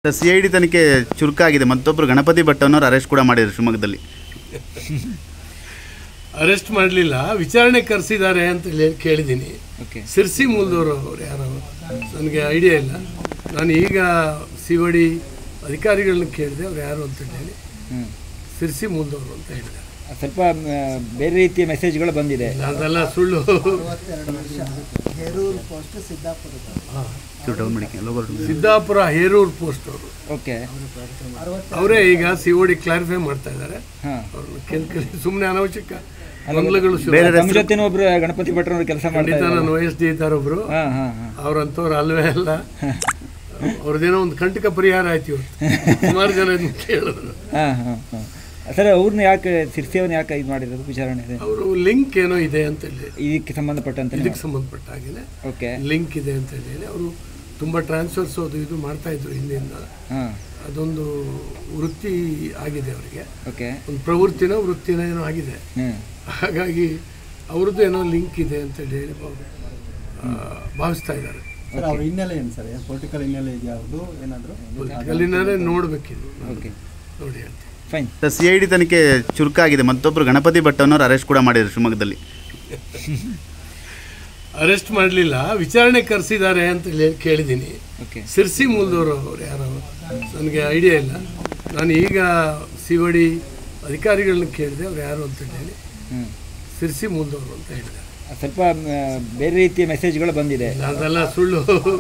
C I D ತನಿಖೆ ಚುರುಕಾಗಿದೆ ಮತ್ತೊಬ್ಬರು ಗಣಪತಿ ಭಟ್ ಅನ್ನೋರು ಅರೆಸ್ಟ್ ಕೂಡ ಮಾಡಿದ್ರು ಶಿವಮೊಗ್ಗದಲ್ಲಿ ಅರೆಸ್ಟ್ ಮಾಡಲಿಲ್ಲ ವಿಚಾರಣೆ ಕರೆಸಿದ್ದಾರೆ ಅಂತ ಹೇಳಿ ಕೇಳಿದ್ದೀನಿ ಓಕೆ ಸಿರ್ಸಿ ಮೂಲದವರು ಅವ್ರು ಯಾರೋ ನನಗೆ ಐಡಿಯಾ ಇಲ್ಲ ನಾನು ಈಗ ಸಿ ಒ ಡಿ ಅಧಿಕಾರಿಗಳನ್ನ ಕೇಳಿದೆ ಅವ್ರು ಯಾರು ಅಂತ ಹೇಳಿ ಹ್ಞೂ ಸಿರ್ಸಿ ಮೂಲದವರು ಅಂತ ಹೇಳಿದ್ದಾರೆ ಸ್ವಲ್ಪ ಆ, ಬೇರೆ ರೀತಿಯ ಮೆಸೇಜ್ಗಳು ಬಂದಿದೆ ಅದೆಲ್ಲ ಸುಳ್ಳು ಚೂರು ಡೌನ್ ಮಾಡಿಕೆ logo down. Siddapura Herur post ಅವರು ಓಕೆ ಅವರೇ ಈಗ ಸಿ ಒ ಡಿ ಕ್ಲಾರಿಫೈ ಮಾಡ್ತಾ ಇದ್ದಾರೆ ಹಾಂ ಅವ್ರನ್ನ ಕೇಳಿ ಕೇಳಿ ಸುಮ್ಮನೆ ಅನವಶ್ಯಕ ಗೊಂದಲಗಳು ಶುರು ಬೇರೆ ನಮ್ಮ ಜೊತೆನೂ ಒಬ್ರು ಗಣಪತಿ ಭಟ್ರವ್ರು ಕೆಲಸ ಮಾಡ್ತಾ ಖಂಡಿತ ಇದ್ದಾರೆ ನಾನು ವಯಸ್ ಡಿ ಇದ್ದಾರೊಬ್ರು ಹಾಂ ಹಾಂ ಹಾಂ ಅವ್ರಂಥವ್ರು ಅಲ್ವೇ ಅಲ್ಲ ಅವ್ರದ್ದೇನೋ ಒಂದು ಕಂಟಕ ಪರಿಹಾರ ಆಯ್ತು ಇವತ್ತು ಸುಮಾರು ಜನ ಇದನ್ನ ಕೇಳಿದ್ರು ಹಾಂ ಹಾಂ ಹಾಂ ಸರ್ ಅವ್ರನ್ನ ಯಾಕೆ ಸಿರ್ಸಿಯವ್ರನ್ನ ಯಾಕೆ ಇದು ಮಾಡಿರೋದು ವಿಚಾರಣೆ ಇದೆ ಅವರು ಲಿಂಕ್ ಏನೋ ಇದೆ ಅಂತ ಹೇಳಿ ಇದಕ್ಕೆ ಸಂಬಂಧಪಟ್ಟಂತೆ ಇದಕ್ಕೆ ಸಂಬಂಧಪಟ್ಟ ಹಾಗೆನೆ ಓಕೆ ಲಿಂಕ್ ಇದೆ ಅಂತ ಹೇಳಿ ಅವರು ತುಂಬ ಟ್ರಾನ್ಸ್ಫರ್ಸ್ ಅದು ಇದು ಮಾಡ್ತಾ ಇದ್ರು ಹಿಂದಿಂದ ಹಾಂ ಅದೊಂದು ವೃತ್ತಿ ಆಗಿದೆ ಅವರಿಗೆ ಓಕೆ ಒಂದು ಪ್ರವೃತ್ತಿನೋ ವೃತ್ತಿನೋ ಏನೋ ಆಗಿದೆ ಹ್ಞೂ ಹಾಗಾಗಿ ಅವ್ರದ್ದು ಏನೋ ಲಿಂಕ್ ಇದೆ ಅಂತ ಹೇಳಿ ಭಾವ- ಆ, ಭಾವಿಸ್ತಾ ಇದ್ದಾರೆ ಸರ್ ಅವ್ರ ಹಿನ್ನೆಲೆ ಏನು ಸರ್ ಪೊಲಿಟಿಕಲ್ ಹಿನ್ನೆಲೆ ಇದೆಯಾ ಅವ್ರದ್ದು ಏನಾದರೂ ಅಲ್ಲಿನಾದ್ರೆ ನೋಡ್ಬೇಕಿದು ಓಕೆ ನೋಡಿ ಹೇಳ್ತೀನಿ ಫೈನ್ ಸಿ ಐ ಡಿ ತನಿಖೆ ಚುರುಕಾಗಿದೆ ಮತ್ತೊಬ್ಬರು ಗಣಪತಿ ಭಟ್ ಅನ್ನೋರು ಅರೆಸ್ಟ್ ಕೂಡ ಮಾಡಿದ್ರು ಶಿವಮೊಗ್ಗದಲ್ಲಿ ಅರೆಸ್ಟ್ ಮಾಡಲಿಲ್ಲ ವಿಚಾರಣೆ ಕರೆಸಿದ್ದಾರೆ ಅಂತ ಹೇಳಿ ಕೇಳಿದ್ದೀನಿ ಓಕೆ ಸಿರ್ಸಿ ಮೂಲದವರು ಅವ್ರು ಯಾರೋ ನನಗೆ ಐಡಿಯಾ ಇಲ್ಲ ನಾನು ಈಗ ಸಿ ಒ ಡಿ ಅಧಿಕಾರಿಗಳನ್ನ ಕೇಳಿದೆ ಅವ್ರು ಯಾರು ಅಂತ ಹೇಳಿ ಹ್ಞೂ ಸಿರ್ಸಿ ಮೂಲದವರು ಅಂತ ಹೇಳಿದ್ದಾರೆ ಸ್ವಲ್ಪ ಆ, ಬೇರೆ ರೀತಿಯ ಮೆಸೇಜ್ಗಳು ಬಂದಿದೆ ಅದೆಲ್ಲ ಸುಳ್ಳು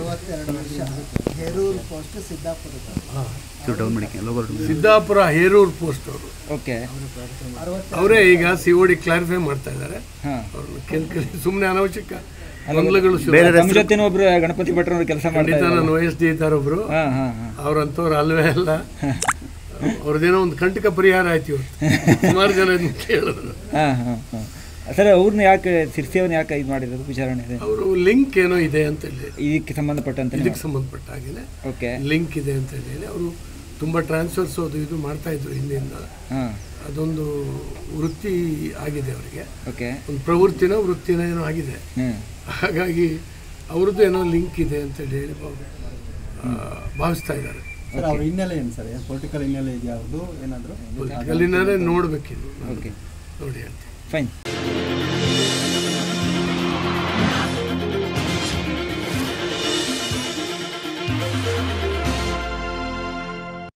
ಚೂರು ಡೌನ್ ಮಾಡಿಕೆ logo down. Siddapura Herur post ಅವರು ಓಕೆ ಅವರೇ ಈಗ ಸಿ ಒ ಡಿ ಕ್ಲಾರಿಫೈ ಮಾಡ್ತಾ ಇದ್ದಾರೆ ಹಾಂ ಅವ್ರನ್ನ ಕೇಳಿ ಕೇಳಿ ಸುಮ್ಮನೆ ಅನವಶ್ಯಕ ಗೊಂದಲಗಳು ಶುರು ಬೇರೆ ನಮ್ಮ ಜೊತೆನೂ ಒಬ್ರು ಗಣಪತಿ ಭಟ್ರವ್ರು ಕೆಲಸ ಮಾಡ್ತಾ ಖಂಡಿತ ಇದ್ದಾರೆ ನಾನು ವಯಸ್ ಡಿ ಇದ್ದಾರೊಬ್ರು ಹಾಂ ಹಾಂ ಹಾಂ ಅವ್ರಂಥವ್ರು ಅಲ್ವೇ ಅಲ್ಲ ಅವ್ರದ್ದೇನೋ ಒಂದು ಕಂಟಕ ಪರಿಹಾರ ಆಯ್ತು ಇವತ್ತು ಸುಮಾರು ಜನ ಇದನ್ನ ಕೇಳಿದ್ರು ಹಾಂ ಹಾಂ ಹಾಂ ಸರ್ ಅವ್ರನ್ನ ಯಾಕೆ ಸಿರ್ಸಿಯವ್ರನ್ನ ಯಾಕೆ ಇದು ಮಾಡಿರೋದು ವಿಚಾರಣೆ ಇದೆ ಅವರು ಲಿಂಕ್ ಏನೋ ಇದೆ ಅಂತ ಹೇಳಿ ಇದಕ್ಕೆ ಸಂಬಂಧಪಟ್ಟಂತೆ ಇದಕ್ಕೆ ಸಂಬಂಧಪಟ್ಟ ಹಾಗೆನೆ ಓಕೆ ಲಿಂಕ್ ಇದೆ ಅಂತ ಹೇಳಿ ಅವರು ತುಂಬ ಟ್ರಾನ್ಸ್ಫರ್ಸ್ ಅದು ಇದು ಮಾಡ್ತಾ ಇದ್ರು ಹಿಂದಿಂದ ಹಾಂ ಅದೊಂದು ವೃತ್ತಿ ಆಗಿದೆ ಅವರಿಗೆ ಓಕೆ ಒಂದು ಪ್ರವೃತ್ತಿನೋ ವೃತ್ತಿನೋ ಏನೋ ಆಗಿದೆ ಹ್ಞೂ ಹಾಗಾಗಿ ಅವ್ರದ್ದು ಏನೋ ಲಿಂಕ್ ಇದೆ ಅಂತ ಹೇಳಿ ಭಾವ- ಆ, ಭಾವಿಸ್ತಾ ಇದ್ದಾರೆ ಸರ್ ಅವ್ರ ಹಿನ್ನೆಲೆ ಏನು ಸರ್ ಪೊಲಿಟಿಕಲ್ ಹಿನ್ನೆಲೆ ಇದೆಯಾ ಅವ್ರದ್ದು ಏನಾದರೂ ಅಲ್ಲಿನಾದ್ರೆ ನೋಡ್ಬೇಕಿದು ಓಕೆ ನೋಡಿ ಹೇಳ್ತೀನಿ ಫೈನ್